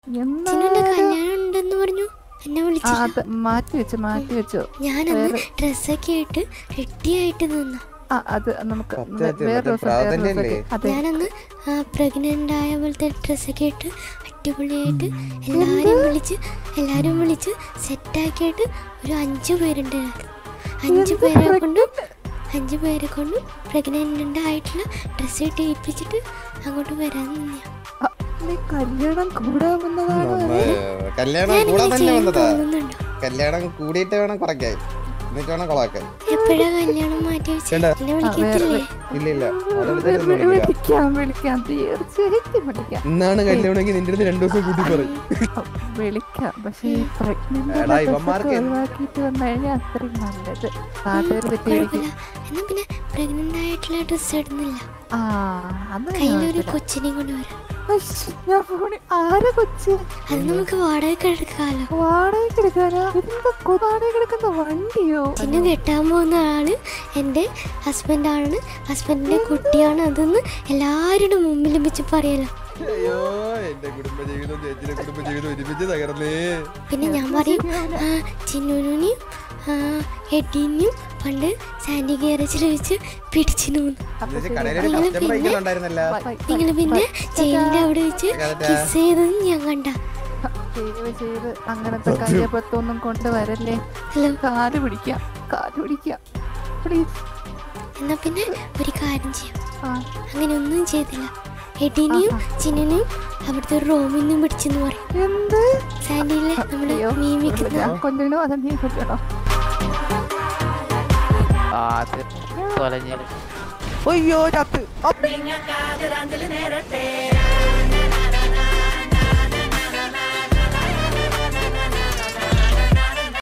എന്നാ ചിന്നുന്റെ കല്യാണം ഉണ്ടെന്ന് പറഞ്ഞു എന്നെ ആ, വിളിച്ചു അത് മാറ്റി വെച്ചു മാറ്റി വെച്ചു ഞാനന്ന് വേറെ- ഡ്രസ്സൊക്കെ ആയിട്ട് റെഡി ആയിട്ട് നിന്നു ആ അത് നമുക്ക് സത്യം, വേ- സത്യം, വേറെ മറ്റേ ദിവസം വേറെ പ്രാതലല്ലേ? ദിവസം അതെ ഞാനന്ന് പ്രഗ്നന്റ് ആയ പോലത്തെ ഡ്രസ്സൊക്കെ ഇട്ട് അടിപൊളിയായിട്ട് എല്ലാരും വിളിച്ച് എല്ലാരും വിളിച്ച് സെറ്റാക്കിയിട്ട് ഒരു അഞ്ചു പേരുണ്ടായിരുന്നു അഞ്ചു പേരെ കൊണ്ടും അഞ്ചു പേരെ കൊണ്ടും പ്രഗ്നന്റ് ആയിട്ടുള്ള ഡ്രസ്സ് ഇട്ട് ഏൽപ്പിച്ചിട്ട് അങ്ങോട്ട് വരാൻ നിന്നാ ആ, നീ കല്യാണം കൂടാൻ വന്നതാണോ അത്? കല്യാണം ഞാൻ കൂടാൻ ഇങ്ങനെ തന്നെ ചെയ്യാൻ വന്നതാ തോന്നുന്നുണ്ടോ കല്യാണം കൂടിയിട്ട് വേണം കുറയ്ക്കാൻ എന്നിട്ട് വേണം കൊളാക്കാൻ എപ്പോഴാ കല്യാണം മാറ്റി വെച്ച് ചേട്ടാ. എന്നെ വിളിക്കത്തില്ലേ ഇല്ല ഇല്ല അവളെ വി- വിളിച്ചാലൊന്നും വി- വിളിക്കില്ല. വിളിക്കാം വിളിക്കാം തീർച്ചയായിട്ടും വിളിക്കാം ഇന്നാണ് കല്യാണമെങ്കിൽ നിന്റെ അടുത്ത് രണ്ടു ദിവസം കൂട്ടി പറയും ആ, വിളിക്കാം പക്ഷേ ഈ pregnant എടാ, ഉള്ള ഇവന്മാർക്ക് dress ഒക്കെ എന്ത്- ഒഴിവാക്കിയിട്ട് വന്നു കഴിഞ്ഞാൽ അത്രയും നല്ലത് നാട്ടുകാർ തെറ്റിയിരിക്കും കുഴപ്പമില്ല എന്നാ പിന്നെ പ്രഗ്നന്റ് ആയിട്ടുള്ള ഡ്രസ്സ് ഇടുന്നില്ല ആ അത് കയ്യിലൊരു കൊച്ചിനെയും കൊണ്ട് വരാം ഞാൻ ഫോണിൽ ആരെ കൊച്ച് അത് നമുക്ക് വാടക എടുക്കാലോ വാടകയ്ക്ക് എടുക്കാനാ ഇതെന്താ കൊ- വാടകയ്ക്ക് എടുക്കുന്ന വണ്ടിയോ ചിന്നു കെട്ടാൻ പോകുന്ന ആള് എൻ്റെ ഹസ്ബൻഡാണ് ഹസ്ബൻഡിന്റെ കുട്ടിയാണ് അതെന്ന് എല്ലാവരുടെ മുമ്പിലും വെച്ച് പറയലോ അയ്യോ എന്റെ കുടുംബജീവിതം ചേച്ചിയുടെ കുടുംബജീവിതം ഒരുമിച്ച് തകർന്നേ പിന്നെ ഞാൻ പറയും ആ, ചിന്നുവിനെയും എഡീനെയും പണ്ട് സാൻഡി ഗാരേജിൽ വെച്ച് പിടിച്ചിരുന്നു ചേച്ചി കടയിൽ ഒരു കസ്റ്റമർ അയക്കുന്നുണ്ടായിരുന്നല്ല നിങ്ങൾ പിന്നെ ജയിലിന്റെ അവിടെ വെച്ച് കിസ് ചെയ്തത് ഞാൻ കണ്ട ചെയ്ത് ചെയ്ത് അങ്ങനത്തെ കയ്യപ്പത്തൊന്നും കൊണ്ടുവരല്ലേ ഹലോ കാല് പിടിക്കാം കാല് പിടിക്കാം പ്ലീസ് എന്നാ പിന്നെ ഒരു കാര്യം ചെയ്യാം ആ അങ്ങനെ ഒന്നും ചെയ്തില്ല എഡീനെയും ചിന്നിനെയും അവിടുത്തെ ഒരു റൂമിൽ നിന്നും പിടിച്ചെന്ന് പറയും എന്ത് സാൻഡിയിലെ നമ്മുടെ അയ്യോ, മീമിക്കുന്ന ഞാൻ കൊല്ലണോ അതെ നീ കൊല്ലണോ ആ അത് തൊലഞ്ഞു അയ്യോ ചത്ത് Venga acá, delante le